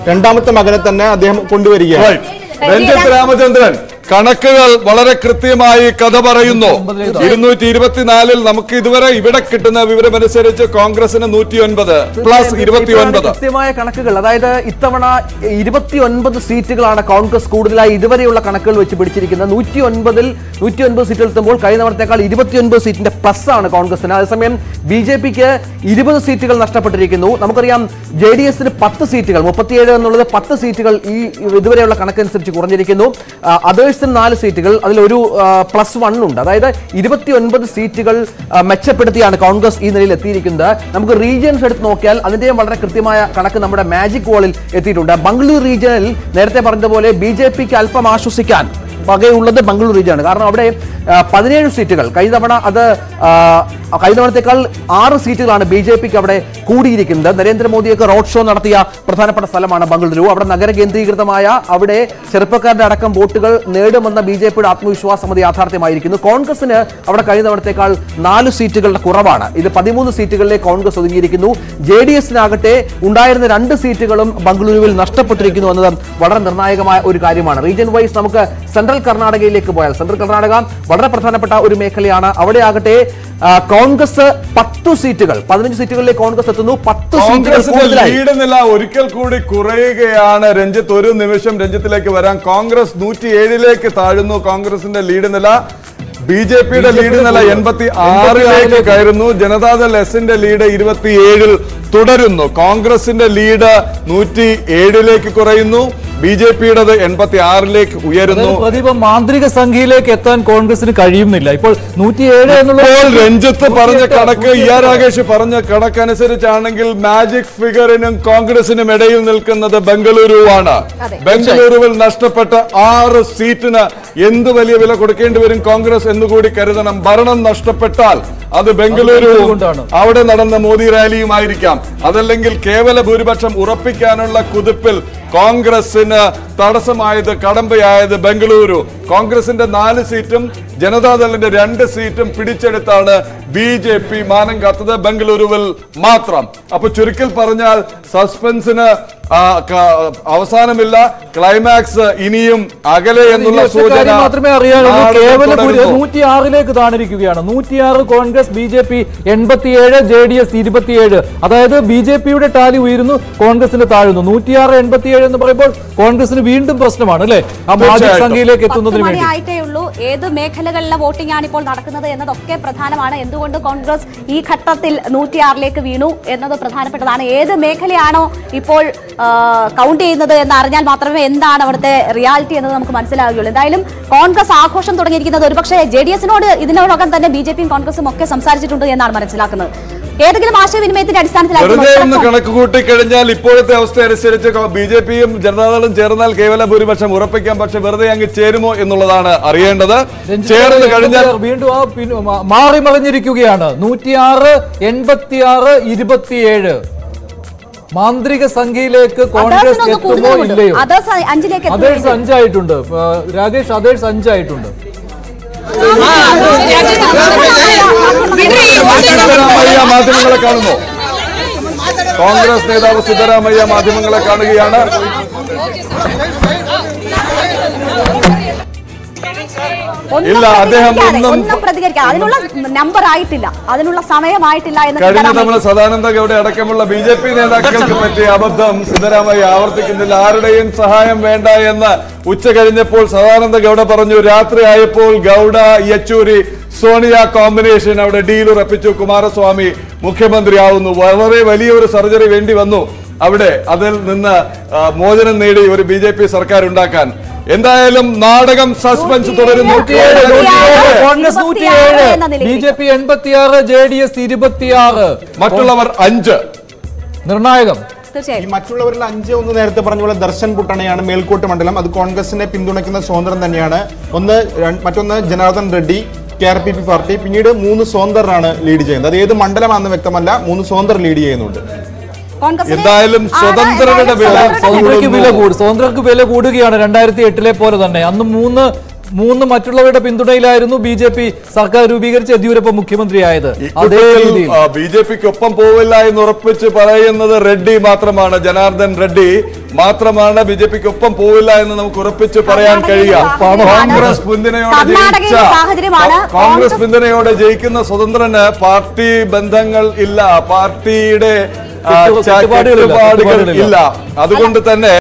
രണ്ടാമത്തെ മകനെ തന്നെ അദ്ദേഹം കൊണ്ടുവരികയാണ് രഞ്ജിത്ത് രാമചന്ദ്രൻ കണക്കുകൾ വളരെ കൃത്യമായി കഥ പറയുന്നു ഇരുന്നൂറ്റി ഇരുപത്തിനാലിൽ നമുക്ക് ഇതുവരെ ഇവിടെ കിട്ടുന്ന വിവരമനുസരിച്ച് കോൺഗ്രസിന് നൂറ്റി ഒൻപത് പ്ലസ് ഇരുപത്തി ഒൻപത് കൃത്യമായ കണക്കുകൾ അതായത് ഇത്തവണ ഇരുപത്തി ഒൻപത് സീറ്റുകളാണ് കോൺഗ്രസ് കൂടുതലായി ഇതുവരെയുള്ള കണക്കുകൾ വെച്ച് പിടിച്ചിരിക്കുന്നത് നൂറ്റി ഒൻപതിൽ നൂറ്റി ഒൻപത് സീറ്റുകൾ എത്തുമ്പോൾ കഴിഞ്ഞ തവണത്തേക്കാൾ ഇരുപത്തി ഒൻപത് സീറ്റിന്റെ പ്ലസ് ആണ് കോൺഗ്രസിന് അതേസമയം ബി ജെ പിക്ക് ഇരുപത് സീറ്റുകൾ നഷ്ടപ്പെട്ടിരിക്കുന്നു നമുക്കറിയാം ജെ ഡി എസിന് പത്ത് സീറ്റുകൾ മുപ്പത്തിയേഴ് എന്നുള്ളത് പത്ത് സീറ്റുകൾ ഈ ഇതുവരെയുള്ള കണക്കനുസരിച്ച് കുറഞ്ഞിരിക്കുന്നു അതേഴ്സിന് നാല് സീറ്റുകൾ അതിലൊരു പ്ലസ് വൺ ഉണ്ട് അതായത് ഇരുപത്തി ഒൻപത് സീറ്റുകൾ ആ, മെച്ചപ്പെടുത്തിയാണ് കോൺഗ്രസ് ഈ നിലയിൽ എത്തിയിരിക്കുന്നത് നമുക്ക് റീജിയൻസ് എടുത്ത് നോക്കിയാൽ അതിന്റെയും വളരെ കൃത്യമായ കണക്ക് നമ്മുടെ മാജിക് വാളിൽ എത്തിയിട്ടുണ്ട് ബംഗളൂരു റീജിയനിൽ നേരത്തെ പറഞ്ഞതുപോലെ ബി ജെ പിക്ക് അല്പം ആശ്വസിക്കാൻ വകയുള്ളത് ബംഗളൂരു റീജിയനാണ് കാരണം അവിടെ ആ, പതിനേഴ് സീറ്റുകൾ കഴിഞ്ഞ തവണ അത് ആ, കഴിഞ്ഞ തവണത്തേക്കാൾ ആറ് സീറ്റുകളാണ് ബി ജെ പിക്ക് അവിടെ കൂടിയിരിക്കുന്നത് നരേന്ദ്രമോദിയൊക്കെ റോഡ് ഷോ നടത്തിയ പ്രധാനപ്പെട്ട സ്ഥലമാണ് ബംഗളൂരു അവിടെ നഗര കേന്ദ്രീകൃതമായ അവിടെ ചെറുപ്പക്കാരുടെ അടക്കം വോട്ടുകൾ നേടുമെന്ന ബി ജെ പിയുടെ ആത്മവിശ്വാസം അത് യാഥാർത്ഥ്യമായിരിക്കുന്നു കോൺഗ്രസിന് അവിടെ കഴിഞ്ഞ തവണത്തേക്കാൾ നാല് സീറ്റുകളുടെ കുറവാണ് ഇത് പതിമൂന്ന് സീറ്റുകളിലേക്ക് കോൺഗ്രസ് ഒതുങ്ങിയിരിക്കുന്നു ജെ ഡി എസിനാകട്ടെ ഉണ്ടായിരുന്ന രണ്ട് സീറ്റുകളും ബംഗളൂരുവിൽ നഷ്ടപ്പെട്ടിരിക്കുന്നു എന്നത് വളരെ നിർണായകമായ ഒരു കാര്യമാണ് റീജിയൻ വൈസ് നമുക്ക് സെൻട്രൽ കർണാടകയിലേക്ക് പോയാൽ സെൻട്രൽ കർണാടക വളരെ പ്രധാനപ്പെട്ട ഒരു മേഖലയാണ് അവിടെ ആകട്ടെ ആ, കോൺഗ്രസ് പത്തു സീറ്റുകൾ പതിനഞ്ച് സീറ്റുകളിലേക്ക് കോൺഗ്രസ് എത്തുന്നു പത്ത് സീറ്റുകൾ കോൺഗ്രസിന്റെ കൂടുതലായി ലീഡ് നില ഒരിക്കൽ കൂടി കുറയുകയാണ് രഞ്ജിത്ത് ഒരു നിമിഷം രഞ്ജിത്തിലേക്ക് വരാം കോൺഗ്രസ് നൂറ്റി ഏഴിലേക്ക് താഴുന്നു കോൺഗ്രസിന്റെ ലീഡ് നില ബി ജെ പിയുടെ ലീഡ് നില എൺപത്തി ആറിലേക്ക് കയറുന്നു ജനതാദൾ എസിന്റെ ലീഡ് ഇരുപത്തിയേഴിൽ തുടരുന്നു കോൺഗ്രസിന്റെ ലീഡ് നൂറ്റി ഏഴിലേക്ക് കുറയുന്നു ബി ജെ പിയുടേത് എൺപത്തി ആറിലേക്ക് ഉയരുന്നു പ്രദീപ മാന്ത്രിക സംഖ്യയിലേക്ക് എത്താൻ കോൺഗ്രസിന് കഴിയുന്നില്ല ഇപ്പോൾ നൂറ്റിയേഴ് എന്നുള്ള ഇപ്പോൾ രഞ്ജിത്ത് പറഞ്ഞ കണക്ക് ഇ ആർ രാകേഷ് പറഞ്ഞ കണക്കനുസരിച്ചാണെങ്കിൽ മാജിക് ഫിഗറിനും കോൺഗ്രസിനും ഇടയിൽ നിൽക്കുന്നത് ബംഗളൂരുവാണ് അതെ. ബംഗളൂരുവിൽ നഷ്ടപ്പെട്ട ആറ് സീറ്റിന് എന്ത് വലിയ വില കൊടുക്കേണ്ടി വരും കോൺഗ്രസ് എന്നുകൂടി കരുതണം ഭരണം നഷ്ടപ്പെട്ടാൽ അത് ബംഗളൂരു കൊണ്ടാണ്. അവിടെ നടന്ന മോദി റാലിയുമായിരിക്കാം അതല്ലെങ്കിൽ കേവല ഭൂരിപക്ഷം ഉറപ്പിക്കാനുള്ള കുതിപ്പിൽ കോൺഗ്രസിന് തടസ്സമായത് കടമ്പയായത് ബംഗളൂരു കോൺഗ്രസിന്റെ നാല് സീറ്റും ജനതാദളിന്റെ രണ്ട് സീറ്റും പിടിച്ചെടുത്താണ് ബി ജെ പി മാനം കാത്തത് ബംഗളൂരുവിൽ മാത്രം അപ്പൊ ചുരുക്കിൽ പറഞ്ഞാൽ സസ്പെൻസിന് ആ, ക- അവസാനമില്ല ക്ലൈമാക്സ് ഇനിയും അകലെ എന്നുള്ള ഒറ്റ സൂചന കാര്യം മാത്രമേ അറിയാനുള്ളൂ നാളെ കേവല തുടരുന്നു. നൂറ്റിയാറിലേക്ക് താണിരിക്കുകയാണ് നൂറ്റിയാറ് കോൺഗ്രസ് ബി ജെ പി എൺപത്തിയേഴ് ജെ ഡി എസ് ഇരുപത്തിയേഴ് അതായത് ബി ജെ പിയുടെ ടാലി ഉയരുന്നു കോൺഗ്രസിന് താഴുന്നു നൂറ്റിയാറ് എൺപത്തിയേഴ് എന്ന് പറയുമ്പോൾ കോൺഗ്രസിന് വീണ്ടും പ്രശ്നമാണ് അല്ലെ ആ മാജിക് തീർച്ചയായിട്ടും. സംഖ്യയിലേക്ക് പത്ത് എത്തുന്നതിന് മണി വേണ്ടി ആയിട്ടേ ഉള്ളൂ ഏത് മേഖലകളിലെ വോട്ടിംഗ് ആണ് ഇപ്പോൾ നടക്കുന്നത് എന്നതൊക്കെ പ്രധാനമാണ് എന്തുകൊണ്ട് കോൺഗ്രസ് ഈ ഘട്ടത്തിൽ നൂറ്റിയാറിലേക്ക് വീണു എന്നത് പ്രധാനപ്പെട്ടതാണ് ഏത് മേഖലയാണോ ഇപ്പോൾ കൗണ്ട് ചെയ്യുന്നത് എന്ന് അറിഞ്ഞാൽ മാത്രമേ എന്താണ് അവിടുത്തെ റിയാലിറ്റി എന്നത് നമുക്ക് മനസ്സിലാവുകയുള്ളൂ എന്തായാലും കോൺഗ്രസ് ആഘോഷം തുടങ്ങിയിരിക്കുന്നത് ഒരുപക്ഷെ ജെ ഡി എസിനോട് ഇതിനോടകം തന്നെ ബി ജെ പിയും കോൺഗ്രസും ഒക്കെ സംസാരിച്ചിട്ടുണ്ട് എന്നാണ് മനസ്സിലാക്കുന്നത് ഏതെങ്കിലും ആശയവിനിമയത്തിന്റെ വെറുതെ ഒന്ന് അടിസ്ഥാനത്തിലായിരിക്കും കണക്ക് കൂട്ടിക്കഴിഞ്ഞാൽ ഇപ്പോഴത്തെ അവസ്ഥ അനുസരിച്ച് ബി ജെ പിയും ജനതാദളും ചേർന്നാൽ കേവല ഭൂരിപക്ഷം ഉറപ്പിക്കാം പക്ഷെ വെറുതെ അങ്ങ് ചേരുമോ എന്നുള്ളതാണ് അറിയേണ്ടത് രഞ്ജിത്ത് ചേർന്ന് കഴിഞ്ഞാൽ വീണ്ടും ആ പിൻ- മാ- മാറി മറിഞ്ഞിരിക്കുകയാണ് നൂറ്റിയാറ് എൺപത്തിയാറ് ഇരുപത്തിയേഴ് മാന്ത്രിക സംഖ്യയിലേക്ക് കോൺഗ്രസ് അതേഴ്സിനൊന്ന് എത്തുമോ കൂടുന്നുമുണ്ട് ഇല്ലയോ അതേഴ്സ് അഞ്ചിലേക്ക് അതേഴ്സ് എത്തുന്നുണ്ട് അഞ്ചായിട്ടുണ്ട് ആ, രാകേഷ് അതേഴ്സ് അഞ്ചായിട്ടുണ്ട് സിദ്ധരാമയ്യ മാധ്യമങ്ങളെ കാണുന്നു കോൺഗ്രസ് നേതാവ് സിദ്ധരാമയ്യ മാധ്യമങ്ങളെ കാണുകയാണ് ഒന്നും ഇല്ല, അദ്ദേഹം പ്രതികരിക്കാതെ, ഒന്നും- ഒന്നും പ്രതികരിക്കാം അതിനുള്ള നമ്പർ ആയിട്ടില്ല അതിനുള്ള സമയമായിട്ടില്ല എന്ന് കഴിഞ്ഞ സിദ്ധരാമയ്യ തവണ സദാനന്ദ ഗൌഡ അടക്കമുള്ള ബി ജെ പി നേതാക്കൾക്ക് പറ്റിയ അബദ്ധം സിദ്ധരാമയ്യ ആവർത്തിക്കുന്നില്ല ആരുടെയും സഹായം വേണ്ട എന്ന് ഉച്ച കഴിഞ്ഞപ്പോൾ സദാനന്ദ ഗൌഡ പറഞ്ഞു രാത്രി ആയപ്പോൾ ഗൌഡ യെച്ചൂരി സോണിയ കോമ്പിനേഷൻ അവിടെ ഡീൽ ഉറപ്പിച്ചു കുമാരസ്വാമി മുഖ്യമന്ത്രിയാവുന്നു വളരെ വലിയൊരു സർജറി വേണ്ടി വന്നു അവിടെ അതിൽ നിന്ന് ആ, മോചനം നേടി ഒരു ബി ജെ പി സർക്കാർ ഉണ്ടാക്കാൻ എന്തായാലും നാടകം സസ്പെൻസ് തുടരുന്നു നൂറ്റിയേഴ്, നൂറ്റിയേഴ്, കോൺഗ്രസ് നൂറ്റിയേഴ് എന്ന നിലയിൽ. ബി ജെ പി എൺപത്തിയാറ് ജെ ഡി എസ് ഇരുപത്തിയാറ് മറ്റുള്ളവർ അഞ്ച് നിർണായകം ഈ തീർച്ചയായും മറ്റുള്ളവരിൽ അഞ്ച് ഒന്ന് നേരത്തെ പറഞ്ഞ പോലെ ദർശൻ പുട്ടണയാണ് മേൽക്കോട്ട് മണ്ഡലം അത് കോൺഗ്രസിനെ പിന്തുണയ്ക്കുന്ന സ്വതന്ത്രം തന്നെയാണ് ഒന്ന് ര- മറ്റൊന്ന് Janardhan Reddy K R P P party പിന്നീട് മൂന്ന് സ്വതന്ത്രരാണ് ലീഡ് ചെയ്യുന്നത് അത് ഏത് മണ്ഡലമാണെന്ന് വ്യക്തമല്ല മൂന്ന് സ്വതന്ത്രർ ലീഡ് ചെയ്യുന്നുണ്ട് കോൺഗ്രസിന് എന്തായാലും ആരാ- സ്വതന്ത്രരുടെ എന്തായാലും വില സ്വതന്ത്രരുടെ സ്വതന്ത്രക്ക് വില കൂടുന്നു. കൂടും സ്വതന്ത്രക്ക് വില കൂടുകയാണ് രണ്ടായിരത്തി എട്ടിലെ പോലെ തന്നെ അന്ന് മൂന്ന് മൂന്ന് മറ്റുള്ളവരുടെ പിന്തുണയിലായിരുന്നു ബി ജെ പി സർക്കാർ രൂപീകരിച്ച് യെദ്യൂരപ്പ മുഖ്യമന്ത്രിയായത് അതേ രീതിയിൽ ബി ജെ പിക്ക് ഒപ്പം പോവില്ല എന്ന് ഉറപ്പിച്ച് പറയുന്നത് റെഡ്ഡി മാത്രമാണ് ജനാർദ്ദൻ റെഡ്ഡി മാത്രമാണ് ബി ജെ പിക്ക് ഒപ്പം പോവില്ല എന്ന് നമുക്ക് ഉറപ്പിച്ച് പറയാൻ കഴിയുക കോൺഗ്രസ് പിന്തുണയോടെ കർണാടകയിലെ ജയിച്ച സാഹചര്യമാണ് കോൺഗ്രസ് കോൺഗ്രസ് പിന്തുണയോടെ ജയിക്കുന്ന സ്വതന്ത്രന് പാർട്ടി ബന്ധങ്ങൾ ഇല്ല പാർട്ടിയുടെ ആ, ചുറ്റുപാടുകളില്ല, ചുറ്റുപാടുകൾ ചുറ്റുപാടുകളില്ല. ഇല്ല അതുകൊണ്ട് തന്നെ